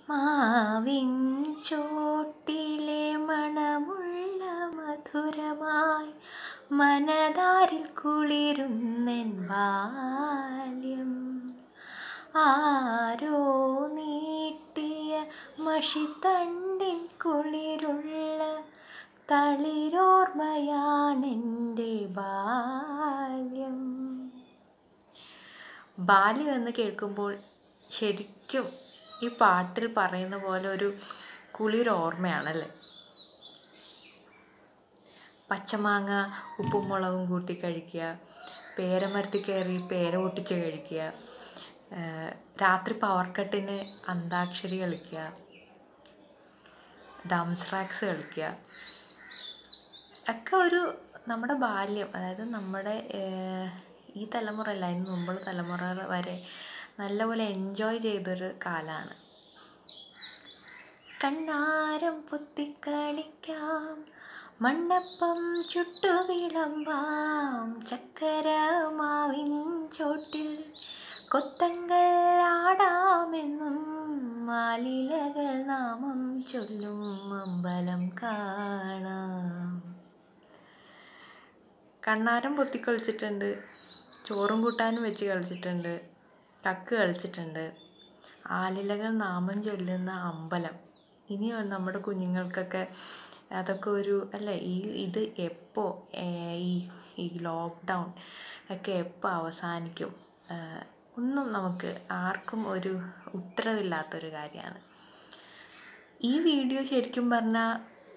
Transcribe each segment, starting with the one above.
മാവിൻ ചോട്ടിലെ മണമുള്ള മധുരമായി മനതാരിൽ കുളിരുന്നെൻ ബാല്യം ആരോ നീട്ടിയ മഷിത്തണ്ടിൻ കുളിരുള്ള തളിരോർമ്മയാണെൻ്റെ ബാല്യം ബാല്യം എന്ന് കേൾക്കുമ്പോൾ ശരിക്കും ഈ പാട്ടിൽ പറയുന്ന പോലെ ഒരു കുളിരോർമ്മയാണല്ലേ പച്ചമാങ്ങ ഉപ്പും മുളകും കൂട്ടി കഴിക്കുക പേരമരത്തിൽ കയറി പേര പൊട്ടിച്ച് കഴിക്കുക ഏഹ് രാത്രി പവർ കട്ടിന് അന്താക്ഷരി കളിക്കുക ഡംസ്ട്രാക്സ് കളിക്കുക ഒക്കെ ഒരു നമ്മുടെ ബാല്യം അതായത് നമ്മുടെ ഏഹ് ഈ തലമുറ അല്ല അതിന് മുമ്പുള്ള തലമുറ വരെ നല്ലപോലെ എൻജോയ് ചെയ്തൊരു കാലമാണ് കണ്ണാരം പൊത്തിക്കളിക്കാം മണ്ണപ്പം ചുട്ടു വിളമ്പാം ചക്കര മാവിൻ ചോട്ടിൽ കൊത്തങ്ങൾ ആടാമെന്നും മാലിലകൾ നാമം ചൊല്ലും അമ്പലം കാണാം കണ്ണാരം പൊത്തി കളിച്ചിട്ടുണ്ട് ചോറും കൂട്ടാനും വെച്ച് കളിച്ചിട്ടുണ്ട് കക്ക് കളിച്ചിട്ടുണ്ട് ആലിലകൾ നാമം ചൊല്ലുന്ന അമ്പലം ഇനി നമ്മുടെ കുഞ്ഞുങ്ങൾക്കൊക്കെ അതൊക്കെ ഒരു അല്ല ഈ ഇത് എപ്പോൾ ഈ ഈ ലോക്ക്ഡൗൺ ഒക്കെ എപ്പോൾ അവസാനിക്കും ഏഹ് ഒന്നും നമുക്ക് ആർക്കും ഒരു ഉത്തരവില്ലാത്തൊരു കാര്യമാണ് ഈ വീഡിയോ ശരിക്കും പറഞ്ഞാൽ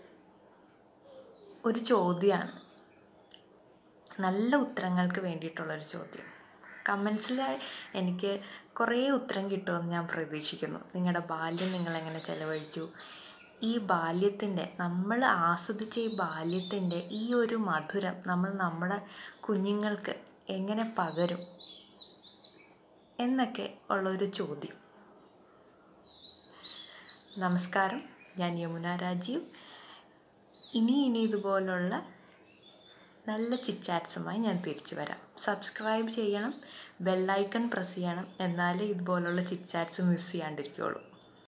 ഒരു ചോദ്യമാണ് നല്ല ഉത്തരങ്ങൾക്ക് വേണ്ടിയിട്ടുള്ളൊരു ചോദ്യം കമൻസിൽ എനിക്ക് കുറേ ഉത്തരം കിട്ടുമെന്ന് ഞാൻ പ്രതീക്ഷിക്കുന്നു നിങ്ങളുടെ ബാല്യം നിങ്ങളെങ്ങനെ ചിലവഴിച്ചു ഈ ബാല്യത്തിൻ്റെ നമ്മൾ ആസ്വദിച്ച ഈ ബാല്യത്തിൻ്റെ ഈ ഒരു മധുരം നമ്മൾ നമ്മുടെ കുഞ്ഞുങ്ങൾക്ക് എങ്ങനെ പകരും എന്നൊക്കെ ഉള്ളൊരു ചോദ്യം നമസ്കാരം ഞാൻ യമുന രാജീവ് ഇനി ഇനി ഇതുപോലുള്ള നല്ല ചിറ്റാറ്റ്സുമായി ഞാൻ തിരിച്ചു വരാം സബ്സ്ക്രൈബ് ചെയ്യണം ബെല്ലൈക്കൺ പ്രസ് ചെയ്യണം എന്നാലേ ഇതുപോലുള്ള ചിറ്റാറ്റ്സ് മിസ് ചെയ്യാണ്ടിരിക്കുകയുള്ളൂ